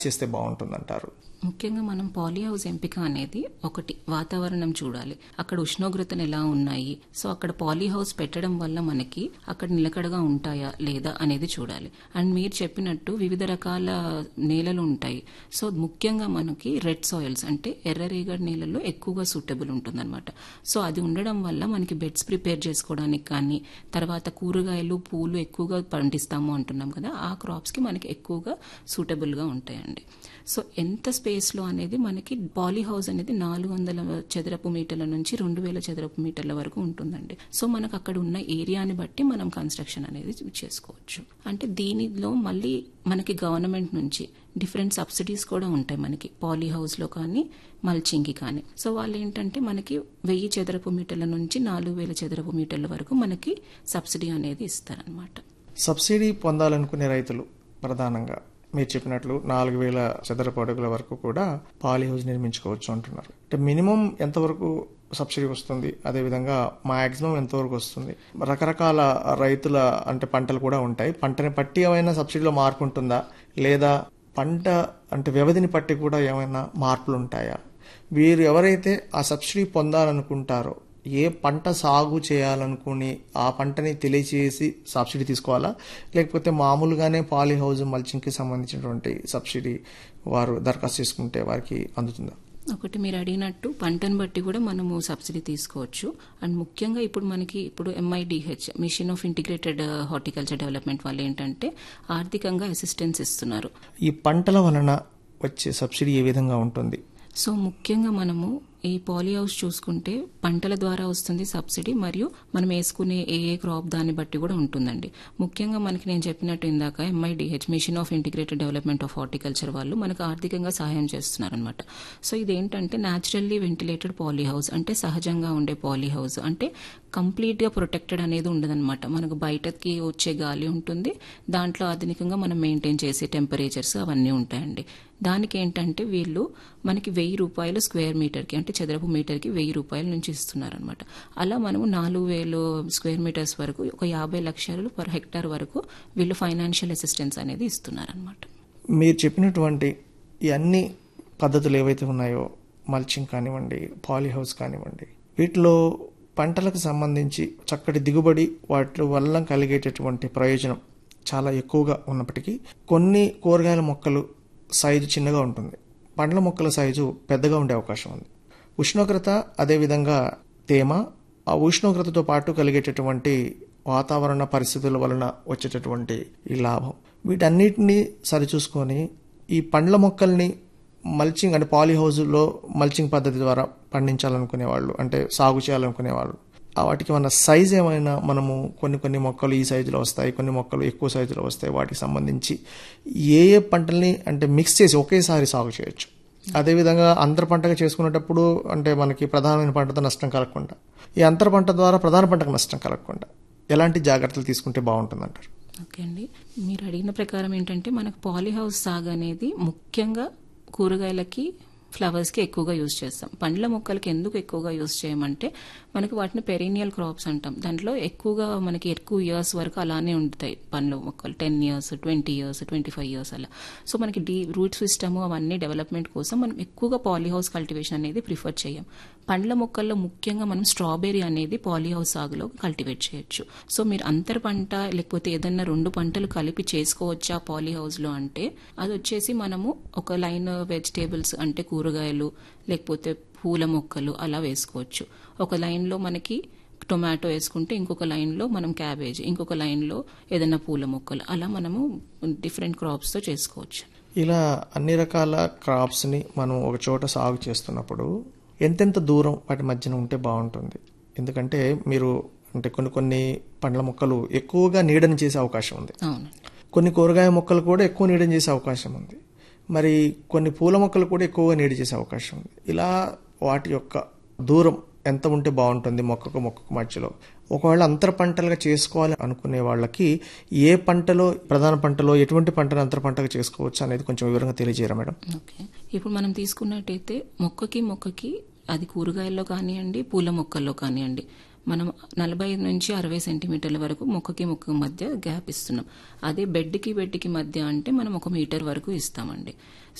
చేస్తే బాగుంటుందంటారు ముఖ్యంగా మనం పాలీ హౌస్ ఎంపిక అనేది ఒకటి వాతావరణం చూడాలి అక్కడ ఉష్ణోగ్రతలు ఎలా ఉన్నాయి సో అక్కడ పాలీ హౌస్ పెట్టడం వల్ల మనకి అక్కడ నిలకడగా ఉంటాయా లేదా అనేది చూడాలి అండ్ మీరు చెప్పినట్టు వివిధ రకాల నేలలు ఉంటాయి సో ముఖ్యంగా మనకి రెడ్ సాయిల్స్ అంటే ఎర్రరేగడి నేలల్లో ఎక్కువగా సూటబుల్ ఉంటుందన్నమాట సో అది ఉండడం వల్ల మనకి బెడ్స్ ప్రిపేర్ చేసుకోవడానికి కానీ తర్వాత కూరగాయలు పూలు ఎక్కువగా పండిస్తాము అంటున్నాం కదా ఆ క్రాప్స్ కి మనకి ఎక్కువగా సూటబుల్ గా ఉంటాయండి సో ఎంత స్పేస్ లో అనేది మనకి పాలీ హౌస్ అనేది నాలుగు వందల చదరపు మీటర్ల నుంచి రెండు వేల చదరపు మీటర్ల వరకు ఉంటుందండి సో మనకు అక్కడ ఉన్న ఏరియాని బట్టి మనం కన్స్ట్రక్షన్ అనేది చేసుకోవచ్చు అంటే దీనిలో మళ్ళీ మనకి గవర్నమెంట్ నుంచి డిఫరెంట్ సబ్సిడీస్ కూడా ఉంటాయి మనకి పాలీ హౌస్ లో కానీ మల్చింగ్కి కానీ సో వాళ్ళు ఏంటంటే మనకి వెయ్యి చదరపు మీటర్ల నుంచి నాలుగు వేల చదరపు మీటర్ల వరకు మనకి సబ్సిడీ అనేది ఇస్తారనమాట సబ్సిడీ పొందాలనుకునే రైతులు ప్రధానంగా మీరు చెప్పినట్లు నాలుగు వేల చదరపు అడుగుల వరకు కూడా పాలీ హౌస్ నిర్మించుకోవచ్చు అంటున్నారు అంటే మినిమం ఎంతవరకు సబ్సిడీ వస్తుంది అదేవిధంగా మాక్సిమం ఎంతవరకు వస్తుంది రకరకాల రైతుల అంటే పంటలు కూడా ఉంటాయి పంటని బట్టి ఏమైనా సబ్సిడీలో మార్పు ఉంటుందా లేదా పంట అంటే వ్యవధిని బట్టి కూడా ఏమైనా మార్పులు ఉంటాయా వీరు ఎవరైతే ఆ సబ్సిడీ పొందాలనుకుంటారో ఏ పంట సాగు చేయాలనుకుని ఆ పంటని తెలియచేసి సబ్సిడీ తీసుకోవాలా లేకపోతే మామూలుగానే పాలీ హౌస్ మల్చింగ్కి సంబంధించినటువంటి సబ్సిడీ వారు దరఖాస్తు చేసుకుంటే వారికి అందుతుందా ఒకటి మీరు అడిగినట్టు పంటను బట్టి కూడా మనము సబ్సిడీ తీసుకోవచ్చు అండ్ ముఖ్యంగా ఇప్పుడు మనకి ఇప్పుడు MIDH mission of integrated horticulture development వాళ్ళు ఏంటంటే ఆర్థికంగా అసిస్టెన్స్ ఇస్తున్నారు ఈ పంటల వలన వచ్చే సబ్సిడీ ఏ విధంగా ఉంటుంది సో ముఖ్యంగా మనము ఈ పాలీ హౌస్ చూసుకుంటే పంటల ద్వారా వస్తుంది సబ్సిడీ మరియు మనం వేసుకునే ఏ ఏ క్రాప్ దాన్ని బట్టి కూడా ఉంటుందండి ముఖ్యంగా మనకి నేను చెప్పినట్టు ఇందాక MIDH mission of integrated development of horticulture వాళ్ళు మనకు ఆర్థికంగా సహాయం చేస్తున్నారు అనమాట సో ఇదేంటంటే న్యాచురల్లీ వెంటిలేటెడ్ పాలీ హౌస్ అంటే సహజంగా ఉండే పాలీ హౌస్ అంటే కంప్లీట్ గా ప్రొటెక్టెడ్ అనేది ఉండదన్నమాట మనకు బయటకి వచ్చే గాలి ఉంటుంది దాంట్లో ఆధునికంగా మనం మెయింటైన్ చేసే టెంపరేచర్స్ అవన్నీ ఉంటాయండి దానికి ఏంటంటే వీళ్ళు మనకి వెయ్యి రూపాయలు స్క్వేర్ మీటర్కి అంటే చదరపు మీటర్కి వెయ్యి రూపాయల నుంచి ఇస్తున్నారనమాట అలా మనము నాలుగు వేలు స్క్వేర్ మీటర్స్ వరకు ఒక యాభై లక్షలు పర్ హెక్టార్ వరకు వీళ్ళు ఫైనాన్షియల్ అసిస్టెన్స్ అనేది ఇస్తున్నారనమాట మీరు చెప్పినటువంటి ఈ అన్ని పద్ధతులు ఏవైతే ఉన్నాయో మల్చింగ్ కానివ్వండి పాలీ హౌస్ కానివ్వండి వీటిలో పంటలకు సంబంధించి చక్కటి దిగుబడి వాటి వల్ల కలిగేటటువంటి ప్రయోజనం చాలా ఎక్కువగా ఉన్నప్పటికీ కొన్ని కూరగాయల మొక్కలు సైజు చిన్నగా ఉంటుంది పండ్ల మొక్కల సైజు పెద్దగా ఉండే అవకాశం ఉంది ఉష్ణోగ్రత అదేవిధంగా తేమ ఆ ఉష్ణోగ్రతతో పాటు కలిగేటటువంటి వాతావరణ పరిస్థితుల వలన వచ్చేటటువంటి ఈ లాభం వీటన్నిటిని సరిచూసుకొని ఈ పండ్ల మొక్కల్ని మల్చింగ్ అంటే పాలీ హౌజుల్లో మల్చింగ్ పద్ధతి ద్వారా పండించాలనుకునే వాళ్ళు అంటే సాగు చేయాలనుకునే వాళ్ళు ఆ వాటికి మన సైజ్ ఏమైనా మనము కొన్ని కొన్ని మొక్కలు ఈ సైజులో వస్తాయి కొన్ని మొక్కలు ఎక్కువ సైజులో వస్తాయి వాటికి సంబంధించి ఏ ఏ పంటల్ని అంటే మిక్స్ చేసి ఒకేసారి సాగు చేయొచ్చు అదేవిధంగా అంతర పంటగా చేసుకునేటప్పుడు అంటే మనకి ప్రధానమైన పంటతో నష్టం కలగకుండా ఈ అంతర పంట ద్వారా ప్రధాన పంటకు నష్టం కలగకుండా ఎలాంటి జాగ్రత్తలు తీసుకుంటే బాగుంటుందంటారు ఓకే అండి మీరు అడిగిన ప్రకారం ఏంటంటే మనకు పాలీ హౌస్ సాగు అనేది ముఖ్యంగా కూరగాయలకి ఫ్లవర్స్కి ఎక్కువగా యూజ్ చేస్తాం పండ్ల మొక్కలకి ఎందుకు ఎక్కువగా యూజ్ చేయమంటే మనకి వాటిని పెరీనియల్ క్రాప్స్ అంటాం దాంట్లో ఎక్కువగా మనకి ఎక్కువ ఇయర్స్ వరకు అలానే ఉంటాయి పండ్ల మొక్కలు ten years twenty years twenty five years అలా సో మనకి డీ రూట్ సిస్టమ్ అవన్నీ డెవలప్మెంట్ కోసం మనం ఎక్కువగా పాలీ హౌస్ కల్టివేషన్ అనేది ప్రిఫర్ చేయం పండ్ల మొక్కల్లో ముఖ్యంగా మనం స్ట్రాబెర్రీ అనేది పాలీ హౌస్ సాగులో కల్టివేట్ చేయొచ్చు సో మీరు అంతర పంట లేకపోతే ఏదన్నా రెండు పంటలు కలిపి చేసుకోవచ్చా పాలీ హౌస్ లో అంటే అది వచ్చేసి మనము ఒక లైన్ వెజిటేబుల్స్ అంటే కూరగాయలు లేకపోతే పూల మొక్కలు అలా వేసుకోవచ్చు ఒక లైన్లో మనకి టొమాటో వేసుకుంటే ఇంకొక లైన్లో మనం క్యాబేజ్ ఇంకొక లైన్లో ఏదైనా పూల మొక్కలు అలా మనము డిఫరెంట్ క్రాప్స్తో చేసుకోవచ్చు ఇలా అన్ని రకాల క్రాప్స్ని మనం ఒక చోట సాగు చేస్తున్నప్పుడు ఎంతెంత దూరం వాటి మధ్యన ఉంటే బాగుంటుంది ఎందుకంటే మీరు అంటే కొన్ని కొన్ని పండ్ల మొక్కలు ఎక్కువగా నీడని చేసే అవకాశం ఉంది అవునండి కొన్ని కూరగాయ మొక్కలు కూడా ఎక్కువ నీడని చేసే అవకాశం ఉంది మరి కొన్ని పూల మొక్కలు కూడా ఎక్కువగా నీడ చేసే అవకాశం ఉంది ఇలా వాటి యొక్క దూరం ఎంత ఉంటే బాగుంటుంది మొక్కకు మొక్కకు మధ్యలో ఒకవేళ అంతర పంటలుగా చేసుకోవాలి అనుకునే వాళ్ళకి ఏ పంటలో ప్రధాన పంటలో ఎటువంటి పంటను అంతర పంటగా చేసుకోవచ్చు అనేది కొంచెం వివరంగా తెలియజేయరా మేడం ఓకే ఇప్పుడు మనం తీసుకున్నట్టయితే మొక్కకి మొక్కకి అది కూరగాయల్లో కానివ్వండి పూల మొక్కల్లో కానివ్వండి మనం నలభై ఐదు నుంచి అరవై సెంటీమీటర్ల వరకు మొక్కకి మొక్క మధ్య గ్యాప్ ఇస్తున్నాం అదే బెడ్కి బెడ్కి మధ్య అంటే మనం ఒక మీటర్ వరకు ఇస్తామండి